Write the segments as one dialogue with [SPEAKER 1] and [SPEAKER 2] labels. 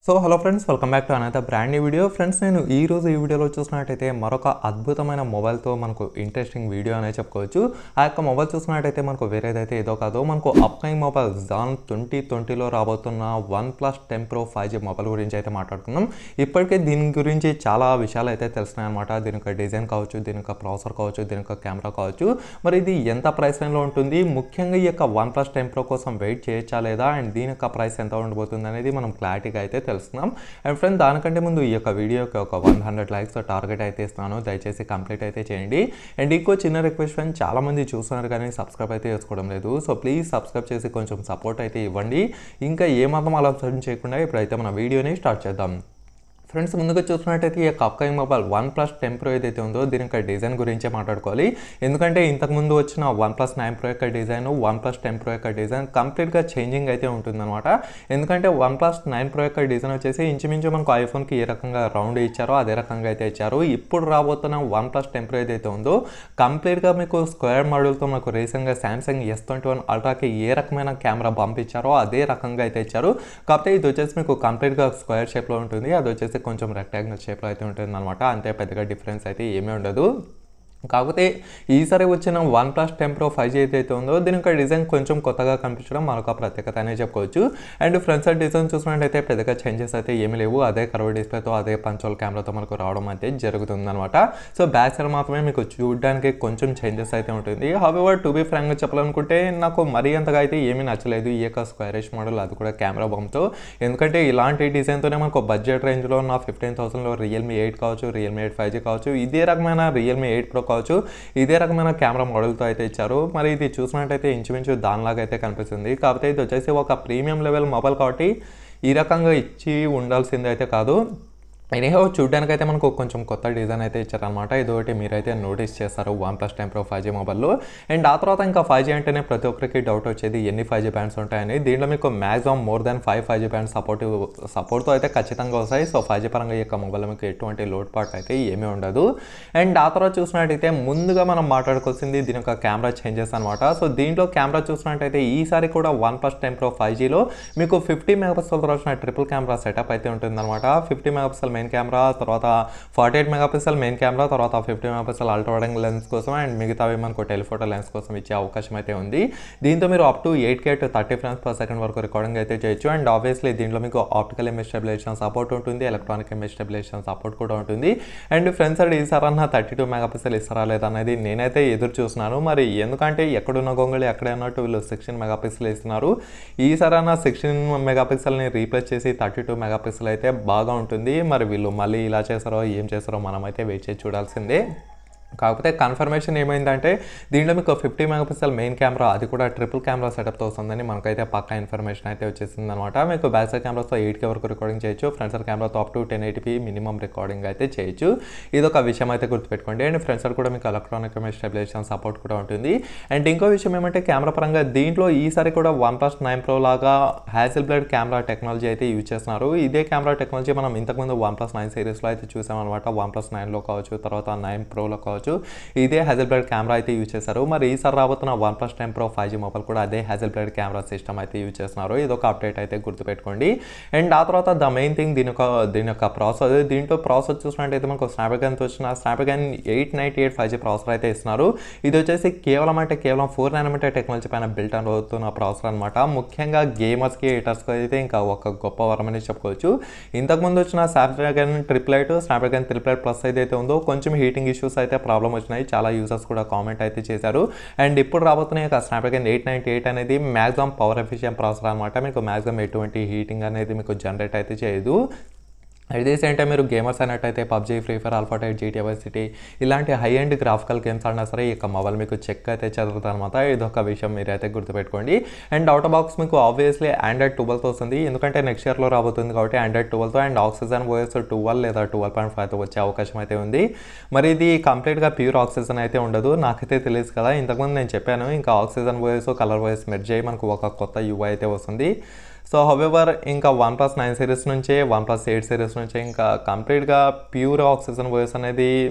[SPEAKER 1] so hello friends welcome back to another brand new video friends నేను ఈ రోజు ఈ వీడియోలో చూసినట్టయితే మరొక అద్భుతమైన మొబైల్తో మనకు ఇంట్రెస్టింగ్ వీడియో అనేది చెప్పుకోవచ్చు ఆ యొక్క మొబైల్ చూసినట్టయితే మనకు వేరేదైతే ఏదో కాదు మనకు అప్కమింగ్ మొబైల్ జాన్ ట్వంటీ ట్వంటీలో రాబోతున్న OnePlus ten pro five G mobile గురించి అయితే మాట్లాడుకుందాం ఇప్పటికే దీని గురించి చాలా విషయాలు అయితే తెలిసినాయి అనమాట దీని యొక్క డిజైన్ కావచ్చు దీని యొక్క ప్రాసెసర్ కావచ్చు దీని యొక్క కెమెరా కావచ్చు మరి ఇది ఎంత ప్రైస్ రేంజ్లో ఉంటుంది ముఖ్యంగా ఈ యొక్క వన్ ప్లస్ టెన్ ప్రో కోసం వెయిట్ చేయొచ్చా లేదా అండ్ దీని యొక్క ప్రైస్ ఎంత ఉండబోతుంది అనేది మనం క్లారిటీగా అయితే తెలుసుకుందాం అండ్ ఫ్రెండ్ దానికంటే ముందు ఈ యొక్క వీడియోకి ఒక వన్ హండ్రెడ్ లైక్స్ టార్గెట్ అయితే ఇస్తున్నాను దయచేసి కంప్లీట్ అయితే చేయండి అండ్ ఇంకో చిన్న రిక్వెస్ట్ ఫ్రెండ్ చాలా మంది చూస్తున్నారు కానీ సబ్స్క్రైబ్ అయితే చేసుకోవడం లేదు సో ప్లీజ్ సబ్స్క్రైబ్ చేసి కొంచెం సపోర్ట్ అయితే ఇవ్వండి ఇంకా ఏమాత్రం ఆలోచన చేయకుండా ఇప్పుడైతే మన వీడియోని స్టార్ట్ చేద్దాం ఫ్రెండ్స్ ముందుగా చూసినట్టయితే ఈ యొక్క upcoming mobile OnePlus ten pro ఏదైతే ఉందో దీని యొక్క డిజైన్ గురించే మాట్లాడుకోవాలి ఎందుకంటే ఇంతకుముందు వచ్చిన వన్ ప్లస్ నైన్ ప్రో యొక్క design OnePlus ten pro యొక్క డిజైన్ కంప్లీట్గా చేంజింగ్ అయితే ఉంటుందన్నమాట ఎందుకంటే వన్ ప్లస్ నైన్ ప్రో యొక్క డిజైన్ వచ్చేసి ఇంచుమించు మనకు ఐఫోన్కి ఏ రకంగా రౌండ్ ఇచ్చారో అదే రకంగా అయితే ఇచ్చారు ఇప్పుడు రాబోతున్న వన్ ప్లస్ టెన్ ప్రో ఏదైతే ఉందో కంప్లీట్గా మీకు స్క్వేర్ మోడల్తో మనకు రీసెంట్గా శాంసంగ్ ఎస్ ట్వంటీ వన్ అల్ట్రాకి ఏ రకమైన కెమెరా పంపించారో అదే రకంగా అయితే ఇచ్చారు కాకపోతే ఇది వచ్చేసి మీకు కంప్లీట్గా స్క్వేర్ షేప్లో ఉంటుంది అది వచ్చేసి కొంచెం రెక్టాంగిల్ షేప్లో అయితే ఉంటుంది అనమాట అంతే పెద్దగా డిఫరెన్స్ అయితే ఏమీ ఉండదు కాకపోతే ఈసారి వచ్చిన OnePlus ten pro five G ఏదైతే ఉందో దీని యొక్క డిజైన్ కొంచెం కొత్తగా కనిపించడం మరొక ప్రత్యేకత అనే చెప్పుకోవచ్చు అండ్ ఫ్రంట్ సైడ్ డిజైన్ చూసినట్టయితే పెద్దగా చేంజెస్ అయితే ఏమీ లేవు అదే కర్వ్ డిస్ప్లేతో అదే పంచోల్ కెమెరాతో మనకు రావడం అయితే జరుగుతుంది అనమాట సో బ్యాక్ సైడ్ మాత్రమే మీకు చూడడానికి కొంచెం చేంజెస్ అయితే ఉంటుంది హవెవర్ టు బీ ఫ్రాంక్గా చెప్పాలనుకుంటే నాకు మరీ అంతగా అయితే ఏమీ నచ్చలేదు ఈ యొక్క స్క్వైరిష్ మోడల్ అది కూడా కెమెరా బొమ్మతో ఎందుకంటే ఇలాంటి డిజైన్తోనే మనకు బడ్జెట్ రేంజ్లో ఉన్న ఫిఫ్టీన్ థౌసండ్లో రియల్మీ ఎయిట్ కావచ్చు రియల్మీ ఎయిట్ ఫైవ్ జీ కావచ్చు ఇదే రకమైన రియల్మీ ఎయిట్ ప్రో కావచ్చు ఇదే రకమైన కెమెరా మోడల్తో అయితే ఇచ్చారు మరి ఇది చూసినట్టయితే ఇంచుమించు దానిలాగా అయితే కనిపిస్తుంది కాకపోతే ఇది వచ్చేసి ఒక ప్రీమియం లెవెల్ మొబైల్ కాబట్టి ఈ రకంగా ఇచ్చి ఉండాల్సింది అయితే కాదు ఎనీహో చూడడానికి అయితే మనకు కొంచెం కొత్త డిజైన్ అయితే ఇచ్చారనమాట ఇదొకటి మీరైతే నోటీస్ చేస్తారు OnePlus ten pro five G మొబైల్లో అండ్ ఆ తర్వాత ఇంకా ఫైవ్ జీ అంటేనే ప్రతి ఒక్కరికి డౌట్ వచ్చేది ఎన్ని ఫైవ్ జీ బ్యాండ్స్ ఉంటాయని దీంట్లో మీకు maximum more than five five G bands support సపోర్ట్తో అయితే ఖచ్చితంగా వస్తాయి సో ఫైవ్ జీ పరంగా ఈ యొక్క మొబైల్ మీకు ఎటువంటి లోడ్ పార్ట్ అయితే ఏమీ ఉండదు అండ్ ఆ తర్వాత చూసినట్టయితే ముందుగా మనం మాట్లాడుకోవాల్సింది దీని యొక్క కెమెరా చేంజెస్ అనమాట సో దీంట్లో కెమెరా చూసినట్టయితే ఈసారి కూడా OnePlus ten pro five జీలో మీకు ఫిఫ్టీ మెగాపిక్సెల్తో వచ్చిన ట్రిపుల్ కెమెరా సెటప్ అయితే ఉంటుందన్నమాట ఫిఫ్టీ మెగాపిక్సెల్ మెయిన్ కెమెరా తర్వాత forty eight megapixel main camera తర్వాత fifty megapixel ultra wide angle lens కోసం అండ్ మిగతావి మనకు టెలిఫోటో లెన్స్ కోసం ఇచ్చే అవకాశం అయితే ఉంది దీంతో మీరు up to eight K to thirty frames per second వరకు రికార్డింగ్ అయితే చేయొచ్చు అండ్ ఆబ్వియస్లీ దీంట్లో మీకు ఆప్టికల్ ఇమేజ్ స్టెబిలైజేషన్ సపోర్ట్ ఉంటుంది ఎలక్ట్రానిక్ ఇమేజ్ స్టెబిలైజేషన్ సపోర్ట్ కూడా ఉంటుంది అండ్ ఫ్రంట్ సైడ్ ఈసారన్నా థర్టీ టూ మెగాపిక్సెల్ ఇస్తారా లేదా అనేది నేనైతే ఎదురు చూస్తున్నాను మరి ఎందుకంటే ఎక్కడున్న గొంగళి ఎక్కడ అన్నట్టు వీళ్ళు సిక్స్టీన్ మెగాపిక్సెల్ ఇస్తున్నారు ఈసారన్నా సిక్స్టీన్ మెగాపిక్సెల్ని రీప్లేస్ చేసి థర్టీ టూ మెగాపిక్సెల్ అయితే బాగా ఉంటుంది మరి వీళ్ళు మళ్ళీ ఇలా చేస్తారో ఏం చేస్తారో మనమైతే వెయిట్ చేసి చూడాల్సిందే కాకపోతే కన్ఫర్మేషన్ ఏమైందంటే దీంట్లో మీకు ఫిఫ్టీ మెగాపిక్సెల్ మెయిన్ కెమెరా అది కూడా ట్రిపుల్ కెమెరా సెటప్తో వస్తుందని మనకైతే పక్కా ఇన్ఫర్మేషన్ అయితే వచ్చేసింది అనమాట మీకు బ్యాక్ సైడ్ కెమెరాతో ఎయిట్ కే వరకు రికార్డింగ్ చేయొచ్చు ఫ్రంట్ సైడ్ కెమెరాతో up to ten eighty p minimum recording అయితే చేయొచ్చు ఇది ఒక విషయం అయితే గుర్తుపెట్టుకోండి అండ్ ఫ్రంట్ సైడ్ కూడా మీకు ఎలక్ట్రానిక్ ఇమేజ్ స్టెబిలైజేషన్ సపోర్ట్ కూడా ఉంటుంది అండ్ ఇంకో విషయం ఏమంటే కెమెరా పరంగా దీంట్లో ఈసారి కూడా వన్ ప్లస్ నైన్ ప్రో లాగా హ్యాసిల్ బ్లడ్ కెమెరా టెక్నాలజీ అయితే యూజ్ చేస్తున్నారు ఇదే కెమెరా టెక్నాలజీ మనం ఇంతకుముందు వన్ ప్లస్ నైన్ సిరీస్లో అయితే చూసామన్నమాట వన్ ప్లస్ నైన్లో కావచ్చు తర్వాత నైన్ ప్రోలో కావచ్చు ఇదే హ్యాజల్ బ్లడ్ కెమెరా అయితే యూజ్ చేశారు మరి ఈసారి రాబోతున్న OnePlus ten pro five G mobile కూడా అదే హ్యాజల్ బ్లడ్ కెమెరా సిస్టమ్ అయితే యూజ్ చేస్తున్నారు ఇది ఒక అప్డేట్ అయితే గుర్తుపెట్టుకోండి అండ్ ఆ తర్వాత ద మెయిన్ థింగ్ దీని యొక్క దీని యొక్క ప్రాసెస్ దీంట్లో ప్రాసెస్ చూసినట్టయితే మనకు స్నాప్డ్రాగన్తో వచ్చిన Snapdragon eight ninety eight five G processor అయితే ఇస్తున్నారు ఇది వచ్చేసి కేవలం అంటే కేవలం ఫోర్ నానోమీటర్ టెక్నాలజీ పైన బిల్ట్ అని అవుతున్న ప్రాసెసర్ అనమాట ముఖ్యంగా గేమర్స్కి ఎయిటర్స్కి అయితే ఇంకా ఒక గొప్ప వరం అని చెప్పుకోవచ్చు ఇంతకుముందు వచ్చిన Snapdragon triple eight Snapdragon triple eight plus ఏదైతే ఉందో కొంచెం హీటింగ్ ఇష్యూస్ అయితే ప్రాబ్లం వచ్చినాయి చాలా యూజర్స్ కూడా కామెంట్ అయితే చేశారు అండ్ ఇప్పుడు రాబోతున్న యొక్క స్నాప్డ్రాగన్ ఎయిట్ నైంటీ ఎయిట్ అనేది మ్యాక్సిమం పవర్ ఎఫిషియెంట్ ప్రాసెసర్ అనమాట మీకు మ్యాక్సిమం ఎటువంటి హీటింగ్ అనేది మీకు జనరేట్ అయితే చేయదు అట్ ది సేమ్ టైం మీరు గేమర్స్ అయినట్టయితే PUBG free fire alpha tight GTA city ఇలాంటి హై అండ్ గ్రాఫికల్ గేమ్స్ ఆడినా సరే ఈ యొక్క మొబైల్ మీకు చెక్ అయితే చదువుతుంది అనమాట ఇది ఒక విషయం మీరైతే గుర్తుపెట్టుకోండి అండ్ అవుట్ బాక్స్ మీకు ఆబ్వియస్లీ ఆండ్రాయిడ్ ట్వెల్వ్తో వస్తుంది ఎందుకంటే నెక్స్ట్ ఇయర్లో రాబోతుంది కాబట్టి ఆండ్రాయిడ్ ట్వెల్వ్తో అండ్ ఆక్సిజన్ ఓఎస్ ట్వెల్వ్ లేదా ట్వెల్వ్ పాయింట్ ఫైవ్తో వచ్చే అవకాశం అయితే ఉంది మరి ఇది కంప్లీట్గా ప్యూర్ ఆక్సిజన్ అయితే ఉండదు నాకైతే తెలియదు కదా ఇంతకుముందు నేను చెప్పాను ఇంకా Oxygen OS colour OS merge అయ్యి మనకు ఒక కొత్త యూఐ అయితే వస్తుంది సో హవెవర్ ఇంకా వన్ ప్లస్ నైన్ సిరీస్ నుంచే వన్ ప్లస్ ఎయిట్ సిరీస్ నుంచే ఇంకా కంప్లీట్గా ప్యూర్ ఆక్సిజన్ వాయిస్ అనేది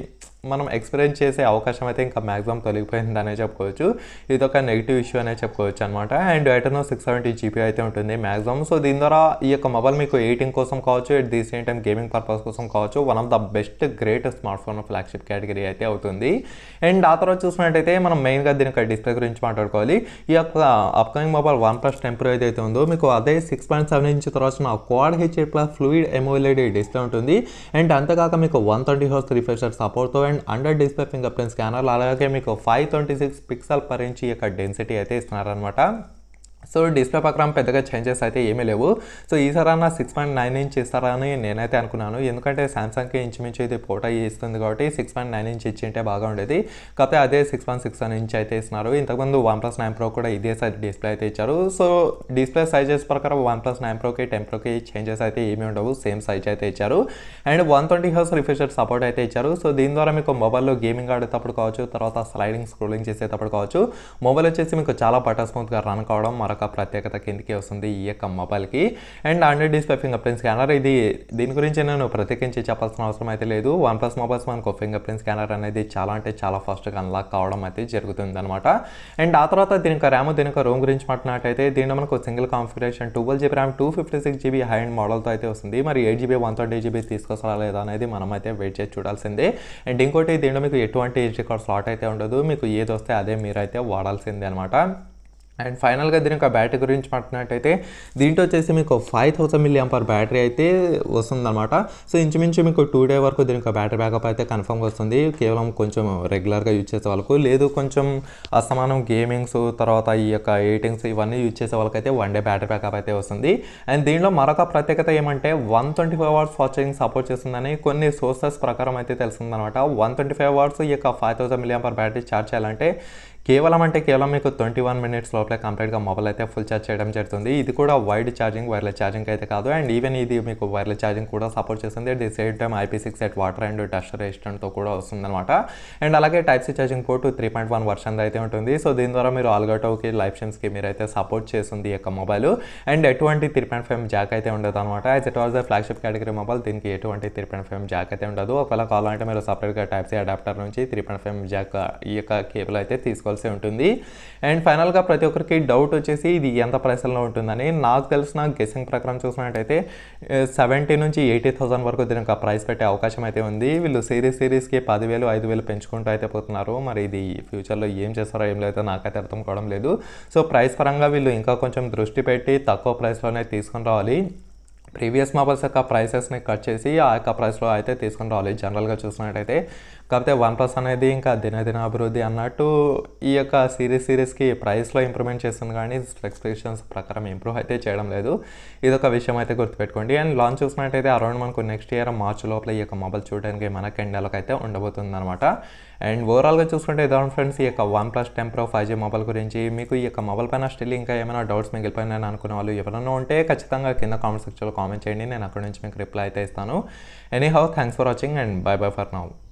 [SPEAKER 1] మనం ఎక్స్పీరియన్స్ చేసే అవకాశం అయితే ఇంకా మ్యాక్సిమం తొలగిపోయిందనే చెప్పుకోవచ్చు ఇది ఒక నెగిటివ్ ఇష్యూ అనే చెప్పుకోవచ్చు అనమాట and Adreno six seventy GB అయితే ఉంటుంది మ్యాక్సిమం సో దీని ద్వారా ఈ యొక్క మొబైల్ మీకు ఎయిటింగ్ కోసం కావచ్చు at the same time gaming purpose కోసం కావచ్చు one of the best great smartphone flagship category అయితే అవుతుంది అండ్ ఆ తర్వాత చూసినట్టయితే మనం మెయిన్గా దీని యొక్క డిస్ప్లే గురించి మాట్లాడుకోవాలి ఈ యొక్క upcoming mobile OnePlus ten pro ఏదైతే ఉందో మీకు అదే సిక్స్ పాయింట్ సెవెన్ ఇంచ్ తర్వాత quad H plus fluid AMOLED display ఉంటుంది అండ్ అంతేకాక మీకు వన్ ట్వంటీ హోర్స్ రిఫ్రెషర్ సపోర్ట్తో and under display fingerprint scanner అలాగే మీకు five twenty six pixel per inch ఈ యొక్క డెన్సిటీ అయితే ఇస్తున్నారనమాట సో డిస్ప్లే ప్రకారం పెద్దగా చేంజెస్ అయితే ఏమీ లేవు సో ఈసారన్నా సిక్స్ పాయింట్ నైన్ ఇంచ్ ఇస్తారని నేనైతే అనుకున్నాను ఎందుకంటే సామ్సంగ్కి ఇంచుమించు ఇది పోటా ఇస్తుంది కాబట్టి సిక్స్ పాయింట్ నైన్ ఇంచ్ ఇచ్చింటే బాగా ఉండేది కాకపోతే అదే సిక్స్ పాయింట్ సిక్స్ ఇంచ్ అయితే ఇస్తున్నారు ఇంతకుముందు వన్ ప్లస్ నైన్ ప్రో కూడా ఇదే సైజ్ డిస్ప్లే అయితే ఇచ్చారు సో డిస్ప్లే సైజెస్ ప్రకారం వన్ ప్లస్ నైన్ ప్రోకి టెన్ ప్రోకి చేంజెస్ అయితే ఏమీ ఉండవు సేమ్ సైజ్ అయితే ఇచ్చారు and one twenty hertz refresh rate support అయితే ఇచ్చారు సో దీని ద్వారా మీకు మొబైల్లో గేమింగ్ ఆడేటప్పుడు కావచ్చు తర్వాత స్లైడింగ్ స్క్రోలింగ్ చేసేటప్పుడు కావచ్చు మొబైల్ వచ్చేసి మీకు చాలా బటర్ స్మూత్గా రన్ కావడం మరొక ప్రత్యేకత కిందకి వస్తుంది ఈ యొక్క మొబైల్కి and under display fingerprint scanner ఇది దీని గురించి నేను ప్రత్యేకించి చెప్పాల్సిన అవసరం అయితే లేదు వన్ ప్లస్ మొబైల్స్ మనకు ఫింగర్ ప్రింట్ స్కానర్ అనేది చాలా అంటే చాలా ఫాస్ట్గా అన్లాక్ కావడం అయితే జరుగుతుంది అనమాట అండ్ ఆ తర్వాత దీని యొక్క ర్యామ్ దీని యొక్క రోమ్ గురించి మాట్లాడినట్టయితే దీంట్లో మనకు single configuration twelve GB RAM two fifty six GB high end మోడల్తో అయితే వస్తుంది మరి eight GB one twenty GB తీసుకొస్తారా లేదా అనేది మనం అయితే వెయిట్ చేసి చూడాల్సిందే అండ్ ఇంకోటి దీంట్లో మీకు ఎటువంటి హెచ్డీ కార్డ్ స్లాట్ అయితే ఉండదు మీకు ఏది వస్తే అదే మీరైతే వాడాల్సిందే అనమాట అండ్ ఫైనల్గా దీని యొక్క బ్యాటరీ గురించి మాట్లాడినట్టయితే దీంట్లో వచ్చేసి మీకు five thousand milliampere battery అయితే వస్తుందన్నమాట సో ఇంచుమించు మీకు టూ డే వరకు దీని యొక్క బ్యాటరీ బ్యాకప్ అయితే కన్ఫర్మ్గా వస్తుంది కేవలం కొంచెం రెగ్యులర్గా యూజ్ చేసే వాళ్ళకు లేదు కొంచెం అసమానం గేమింగ్స్ తర్వాత ఈ యొక్క ఎయిటింగ్స్ ఇవన్నీ యూజ్ చేసే వాళ్ళకైతే వన్ డే బ్యాటరీ బ్యాకప్ అయితే వస్తుంది అండ్ దీనిలో మరొక ప్రత్యేకత ఏమంటే one twenty five hours watching support చేస్తుందని కొన్ని సోర్సెస్ ప్రకారం అయితే తెలుస్తుందన్నమాట వన్ ట్వంటీ ఫైవ్ అవర్స్ ఈ యొక్క five thousand milliampere battery charge చేయాలంటే కేవలం అంటే కేవలం మీకు ట్వంటీ వన్ మినిట్స్ లోపలే కంప్లీట్గా మొబైల్ అయితే ఫుల్ ఛార్జ్ చేయడం జరుగుతుంది ఇది కూడా వైడ్ ఛార్జింగ్ వైర్లెస్ ఛార్జింగ్ అయితే కాదు అండ్ ఈవెన్ ఇది మీకు వైర్లెస్ ఛార్జింగ్ కూడా సపోర్ట్ చేస్తుంది at the same time IP six eight water and dust రెసిస్టెంట్తో కూడా వస్తుందన్నమాట అండ్ అలాగే type C charging port three point one version అయితే ఉంటుంది సో దీని ద్వారా మీరు ఆల్గోటోకి లైఫ్ స్ట్రీమ్స్కి మీరు అయితే సపోర్ట్ చేస్తుంది ఈ యొక్క మొబైల్ అండ్ ఎటువంటి త్రీ పాయింట్ ఫైవ్ జాక్ అయితే ఉండదు అనమాట as it was the flagship category mobile దీనికి ఎటువంటి త్రీ పాయింట్ ఫైవ్ జాక్ అయితే ఉండదు ఒకవేళ కావాలంటే మీరు సపరేట్గా టైప్ సి అడాప్టర్ నుంచి త్రీ పాయింట్ ఫైవ్ జాక్ ఈ యొక్క కేబుల్ అయితే తీసుకోవాల్సి ఉంటుంది అండ్ ఫైనల్గా ప్రతి ఒక్కరికి డౌట్ వచ్చేసి ఇది ఎంత ప్రైస్లో ఉంటుందని నాకు తెలిసిన గెసింగ్ ప్రకారం చూసినట్టయితే సెవెంటీ నుంచి ఎయిటీ థౌసండ్ వరకు దీనికి ఆ ప్రైస్ పెట్టే అవకాశం అయితే ఉంది వీళ్ళు సిరీస్ సిరీస్కి పదివేలు ఐదు వేలు పెంచుకుంటూ అయితే పోతున్నారు మరి ఇది ఫ్యూచర్లో ఏం చేస్తారో ఏం లేదో నాకైతే అర్థం కావడం లేదు సో ప్రైస్ పరంగా వీళ్ళు ఇంకా కొంచెం దృష్టి పెట్టి తక్కువ ప్రైస్లోనే తీసుకొని రావాలి ప్రీవియస్ మొబైల్స్ యొక్క ప్రైసెస్ని కట్ చేసి ఆ యొక్క ప్రైస్లో అయితే తీసుకొని రావాలి జనరల్గా చూసినట్టయితే కాకపోతే వన్ ప్లస్ అనేది ఇంకా దినదిన అభివృద్ధి అన్నట్టు ఈ యొక్క సిరీస్ సిరీస్కి ప్రైస్లో ఇంప్రూవ్మెంట్ చేస్తుంది కానీ స్పెసిఫికేషన్స్ ప్రకారం ఇంప్రూవ్ అయితే చేయడం లేదు ఇది ఒక విషయం అయితే గుర్తుపెట్టుకోండి అండ్ లాంచ్ చూసినట్టయితే అరౌండ్ మనకు నెక్స్ట్ ఇయర్ మార్చ్ లోపల ఈ యొక్క మొబైల్ చూడడానికి మన కెండాలకు అయితే ఉండబోతుంది అనమాట అండ్ ఓవరాల్గా చూసుకుంటే ఇదాం ఫ్రెండ్స్ ఈ యొక్క OnePlus ten pro five G mobile గురించి మీకు ఈ యొక్క మొబైల్ పైన స్టిల్ ఇంకా ఏమైనా డౌట్స్ మిగిలిపోయినాయని అనుకునే వాళ్ళు ఎవరైనా ఉంటే ఖచ్చితంగా కింద కామెంట్ సెక్షన్లో కామెంట్ చేయండి నేను అక్కడ నుంచి మీకు రిప్లై అయితే ఇస్తాను anyhow thanks for watching and bye bye for now